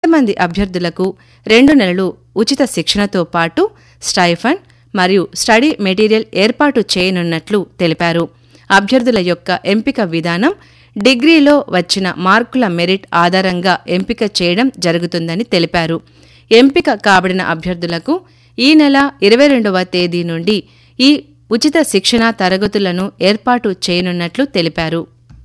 కొంతమంది అభ్యర్థులకు రెండు నెలలు ఉచిత శిక్షణతో పాటు స్టైఫండ్ మరియు స్టడీ మెటీరియల్ ఏర్పాటు చేయనున్నట్లు తెలిపారు అభ్యర్థుల యొక్క ఎంపిక విధానం డిగ్రీలో వచ్చిన మార్కుల మెరిట్ ఆధారంగా ఎంపిక చేయడం జరుగుతుందని తెలిపారు ఎంపిక కాబడిన అభ్యర్థులకు ఈ నెల ఇరవై రెండవ తేదీ నుండి ఈ ఉచిత శిక్షణా తరగతులను ఏర్పాటు చేయనున్నట్లు తెలిపారు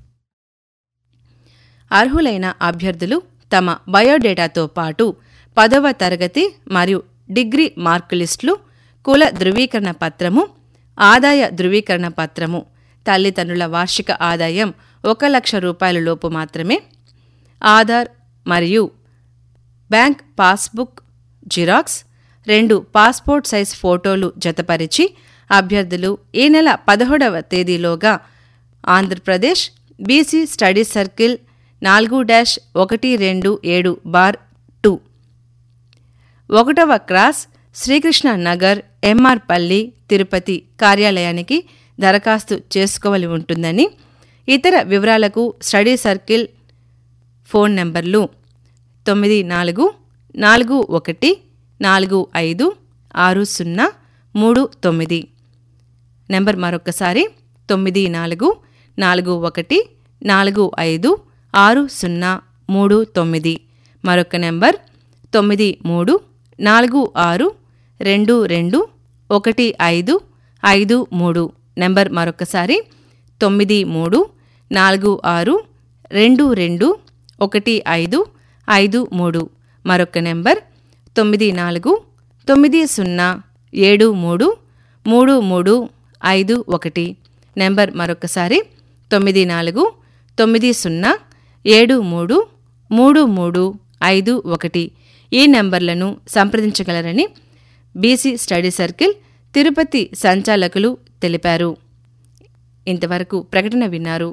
అర్హులైన అభ్యర్థులు తమ బయోడేటాతో పాటు పదవ తరగతి మరియు డిగ్రీ మార్కు లిస్టులు కుల ధృవీకరణ పత్రము ఆదాయ ధృవీకరణ పత్రము తల్లిదండ్రుల వార్షిక ఆదాయం ఒక లక్ష రూపాయల లోపు మాత్రమే ఆధార్ మరియు బ్యాంక్ పాస్బుక్ జిరాక్స్ రెండు పాస్పోర్ట్ సైజ్ ఫోటోలు జతపరిచి అభ్యర్థులు ఈ నెల పదహోడవ తేదీలోగా ఆంధ్రప్రదేశ్ బీసీ స్టడీ సర్కిల్ నాలుగు డాష్ ఒకటి రెండు ఏడు బార్ టూ ఒకటవ క్రాస్ శ్రీకృష్ణ నగర్ ఎంఆర్ పల్లి తిరుపతి కార్యాలయానికి దరఖాస్తు చేసుకోవలి ఉంటుందని ఇతర వివరాలకు స్టడీ సర్కిల్ ఫోన్ నంబర్లు తొమ్మిది నాలుగు నాలుగు ఒకటి నాలుగు ఐదు ఆరు సున్నా మూడు తొమ్మిది నెంబర్ మరొకసారి తొమ్మిది నాలుగు నాలుగు ఒకటి నాలుగు ఐదు ఆరు సున్నా మూడు తొమ్మిది మరొక నెంబర్ తొమ్మిది మూడు నాలుగు ఆరు రెండు రెండు ఒకటి ఐదు ఐదు మూడు నెంబర్ మరొకసారి తొమ్మిది మూడు నాలుగు ఆరు రెండు రెండు ఒకటి ఐదు ఐదు మూడు మరొక నెంబర్ తొమ్మిది నాలుగు తొమ్మిది సున్నా ఏడు మూడు మూడు మూడు ఐదు ఒకటి నెంబర్ మరొకసారి తొమ్మిది నాలుగు తొమ్మిది సున్నా ఏడు మూడు మూడు మూడు ఐదు ఒకటి ఈ నెంబర్లను సంప్రదించగలరని బీసీ స్టడీ సర్కిల్ తిరుపతి సంచాలకులు తెలిపారు ఇంతవరకు ప్రకటన విన్నారు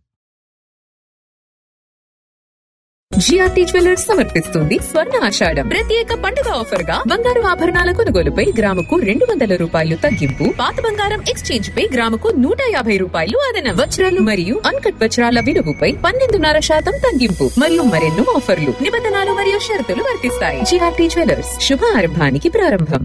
జిఆర్టీ జ్యువెలర్స్ సమర్పిస్తుంది స్వర్ణ ఆషాఢం ప్రత్యేక పండుగ ఆఫర్ గా బంగారు ఆభరణాల కొనుగోలుపై గ్రాముకు రెండు వందల రూపాయలు తగ్గింపు పాత బంగారం ఎక్స్చేంజ్ పై గ్రాముకు నూట యాభై రూపాయలు అదనం వజ్రాలు మరియు అన్కట్ వజ్రాల విలువపై పన్నెండున్నర శాతం తగ్గింపు మరియు మరెన్నో ఆఫర్లు నిబంధనలు మరియు షరతులు వర్తిస్తాయి జిఆర్టీ జ్యువెలర్స్ శుభ ఆరంభానికి ప్రారంభం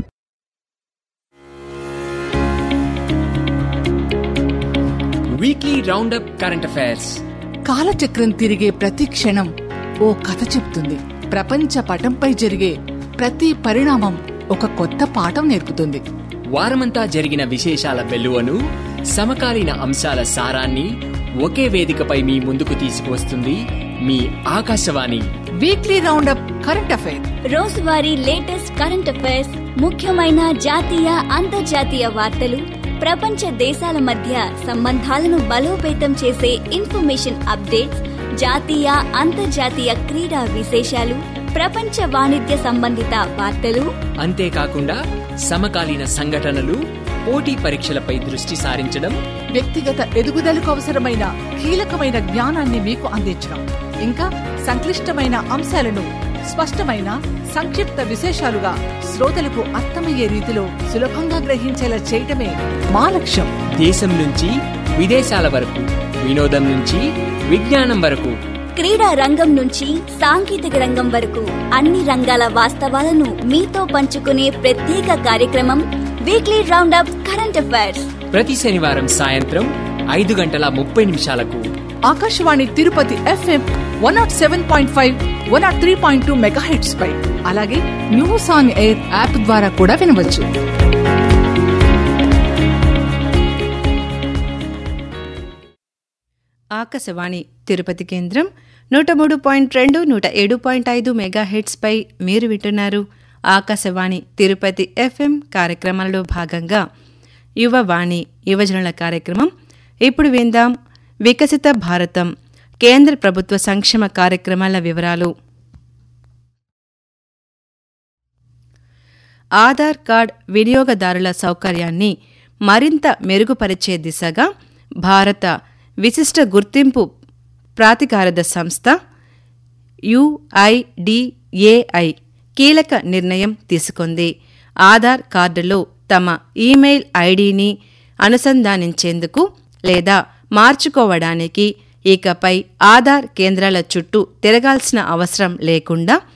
వీక్లీ రౌండప్ కరెంట్ అఫైర్స్ కాలచక్రం తిరిగే ప్రతి క్షణం ఓ కథ చెప్తుంది ప్రపంచ పటంపై జరిగే ప్రతి పరిణామం ఒక కొత్త పాఠం నేర్పుతుంది వారమంతా జరిగిన విశేషాల వెలువను సమకాలీన అంశాల సారాన్ని ఒకే వేదికపై మీ ముందుకు తీసుకువస్తుంది మీ Akashvani weekly roundup current affair రోజువారీ లేటెస్ట్ కరెంట్ అఫైర్స్ ముఖ్యమైన జాతీయ అంతర్జాతీయ వార్తలు ప్రపంచ దేశాల మధ్య సంబంధాలను బలోపేతం చేసే ఇన్ఫర్మేషన్ అప్డేట్స్ జాతీయ అంతర్జాతీయ క్రీడా విశేషాలు ప్రపంచ వాణిజ్య సంబంధిత వార్తలు అంతేకాకుండా సమకాలీన సంఘటనలు పోటీ పరీక్షలపై దృష్టి సారించడం వ్యక్తిగత ఎదుగుదలకు అవసరమైన కీలకమైన జ్ఞానాన్ని మీకు అందించడం ఇంకా సంక్లిష్టమైన అంశాలను స్పష్టమైన సంక్షిప్త విశేషాలుగా శ్రోతలకు అర్థమయ్యే రీతిలో సులభంగా గ్రహించేలా చేయటమే మా లక్ష్యం దేశం నుంచి విదేశాల వరకు వినోదం నుంచి విజ్ఞానం వరకు క్రీడా రంగం నుంచి సాంకేతిక రంగం వరకు అన్ని రంగాల వాస్తవాలను మీతో పంచుకునే ప్రత్యేక కార్యక్రమం వీక్లీ రౌండప్ కరెంట్ అఫైర్స్ ప్రతి శనివారం సాయంత్రం ఐదు గంటల ముప్పై నిమిషాలకు Akashvani Tirupati FM one nought seven point five one nought three point two megahertz పై అలాగే న్యూస్ ఆన్ ఎయిర్ యాప్ ద్వారా కూడా వినవచ్చు ఆకాశవాణి తిరుపతి కేంద్రం నూట మూడు పాయింట్ రెండు నూట ఏడు పాయింట్ ఐదు మెగా హెడ్స్పై మీరు వింటున్నారు ఆకాశవాణి తిరుపతి ఎఫ్ఎం కార్యక్రమాలలో భాగంగా యువవాణి యువజనుల కార్యక్రమం ఇప్పుడు విందాం వికసిత భారతం కేంద్ర ప్రభుత్వ సంక్షేమ కార్యక్రమాల వివరాలు ఆధార్ కార్డ్ వినియోగదారుల సౌకర్యాన్ని మరింత మెరుగుపరిచే దిశగా భారత విశిష్ట గుర్తింపు ప్రాధికారద సంస్థ యుఐడిఏఐ కీలక నిర్ణయం తీసుకుంది ఆధార్ కార్డులో తమ ఈమెయిల్ ఐడిని అనుసంధానించేందుకు లేదా మార్చుకోవడానికి ఇకపై ఆధార్ కేంద్రాల చుట్టూ తిరగాల్సిన అవసరం లేకుండా